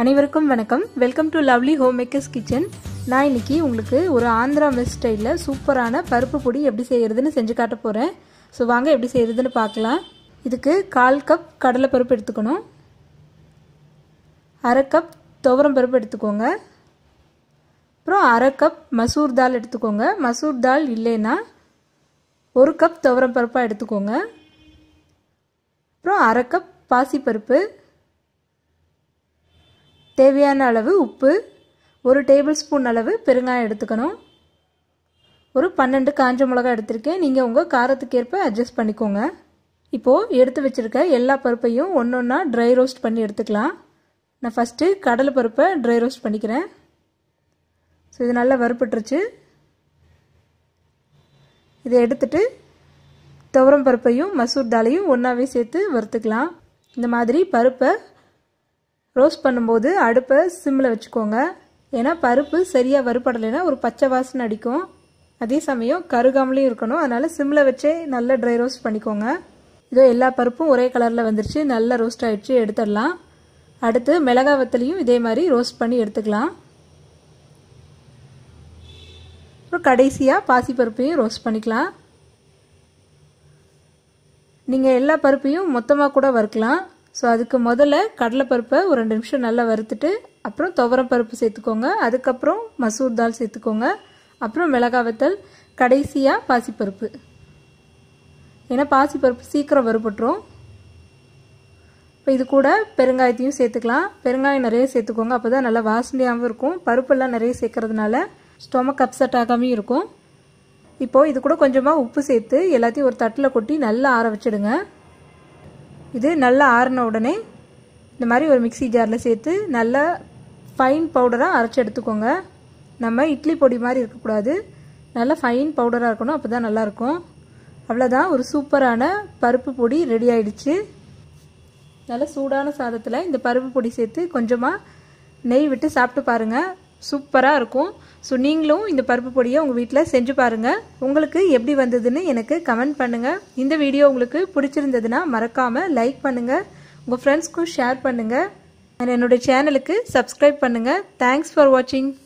அனைவருக்கும் வணக்கம் welcome to lovely home makers kitchen நான் இன்னைக்கு உங்களுக்கு ஒரு ஆந்திரா மெஸ் ஸ்டைலில் சூப்பரான பருப்பு பொடி எப்படி செய்கிறதுன்னு செஞ்சு காட்ட போகிறேன் ஸோ வாங்க எப்படி செய்கிறதுன்னு பார்க்கலாம் இதுக்கு கால் கப் கடலை பருப்பு எடுத்துக்கணும் அரை கப் துவரம் பருப்பு எடுத்துக்கோங்க அப்புறம் அரை கப் மசூர் தால் எடுத்துக்கோங்க மசூர் தால் இல்லைன்னா ஒரு கப் துவரம் பருப்பாக எடுத்துக்கோங்க அப்புறம் அரை கப் பாசிப்பருப்பு தேவையான அளவு உப்பு ஒரு டேபிள் ஸ்பூன் அளவு பெருங்காயம் எடுத்துக்கணும் ஒரு பன்னெண்டு காஞ்ச மிளகா எடுத்திருக்கேன் நீங்கள் உங்கள் காரத்துக்கேற்ப அட்ஜஸ்ட் பண்ணிக்கோங்க இப்போது எடுத்து வச்சுருக்க எல்லா பருப்பையும் ஒன்று ஒன்றா ட்ரை ரோஸ்ட் பண்ணி எடுத்துக்கலாம் நான் ஃபஸ்ட்டு கடலை பருப்பை ட்ரை ரோஸ்ட் பண்ணிக்கிறேன் ஸோ இது நல்லா வறுப்பட்டுருச்சு இதை எடுத்துட்டு துவரம் பருப்பையும் மசூர் தாலையும் ஒன்றாவே சேர்த்து வறுத்துக்கலாம் இந்த மாதிரி பருப்பை ரோஸ்ட் பண்ணும்போது அடுப்பை சிம்மில் வச்சுக்கோங்க ஏன்னா பருப்பு சரியாக வறுப்படலைன்னா ஒரு பச்சை வாசனை அடிக்கும் அதே சமயம் கருகாமலையும் இருக்கணும் அதனால் சிம்மில் வச்சே நல்லா ட்ரை ரோஸ்ட் பண்ணிக்கோங்க இதோ எல்லா பருப்பும் ஒரே கலரில் வந்துருச்சு நல்லா ரோஸ்ட் ஆகிடுச்சு எடுத்துடலாம் அடுத்து மிளகா வத்தலையும் இதே மாதிரி ரோஸ்ட் பண்ணி எடுத்துக்கலாம் அப்புறம் கடைசியாக பாசிப்பருப்பையும் ரோஸ்ட் பண்ணிக்கலாம் நீங்கள் எல்லா பருப்பையும் மொத்தமாக கூட வறுக்கலாம் ஸோ அதுக்கு முதல்ல கடலைப்பருப்பை ஒரு ரெண்டு நிமிஷம் நல்லா வறுத்துட்டு அப்புறம் துவரம் பருப்பு சேர்த்துக்கோங்க அதுக்கப்புறம் மசூர் தால் சேர்த்துக்கோங்க அப்புறம் மிளகாய் வத்தல் கடைசியாக பாசிப்பருப்பு ஏன்னா பாசிப்பருப்பு சீக்கிரம் வறுபட்டுரும் இப்போ இது கூட பெருங்காயத்தையும் சேர்த்துக்கலாம் பெருங்காயம் நிறைய சேர்த்துக்கோங்க அப்போ தான் நல்லா வாசனையாகவும் இருக்கும் பருப்பெல்லாம் நிறைய சேர்க்கறதுனால ஸ்டொமக் அப்செட் ஆகாமையும் இருக்கும் இப்போது இது கூட கொஞ்சமாக உப்பு சேர்த்து எல்லாத்தையும் ஒரு தட்டில் கொட்டி நல்லா ஆற வச்சிடுங்க இது நல்லா ஆறின உடனே இந்த மாதிரி ஒரு மிக்சி ஜாரில் சேர்த்து நல்லா ஃபைன் பவுடராக அரைச்சி எடுத்துக்கோங்க நம்ம இட்லி பொடி மாதிரி இருக்கக்கூடாது நல்லா ஃபைன் பவுடராக இருக்கணும் அப்போ தான் நல்லாயிருக்கும் அவ்வளோதான் ஒரு சூப்பரான பருப்பு பொடி ரெடி ஆயிடுச்சு நல்ல சூடான சாதத்தில் இந்த பருப்பு பொடி சேர்த்து கொஞ்சமாக நெய் விட்டு சாப்பிட்டு பாருங்கள் சூப்பராக இருக்கும் ஸோ நீங்களும் இந்த பருப்பு பொடியை உங்கள் வீட்டில் செஞ்சு பாருங்கள் உங்களுக்கு எப்படி வந்ததுன்னு எனக்கு கமெண்ட் பண்ணுங்கள் இந்த வீடியோ உங்களுக்கு பிடிச்சிருந்ததுன்னா மறக்காமல் லைக் பண்ணுங்கள் உங்கள் ஃப்ரெண்ட்ஸ்க்கும் ஷேர் பண்ணுங்கள் அண்ட் என்னுடைய சேனலுக்கு சப்ஸ்கிரைப் பண்ணுங்கள் தேங்க்ஸ் ஃபார் வாட்சிங்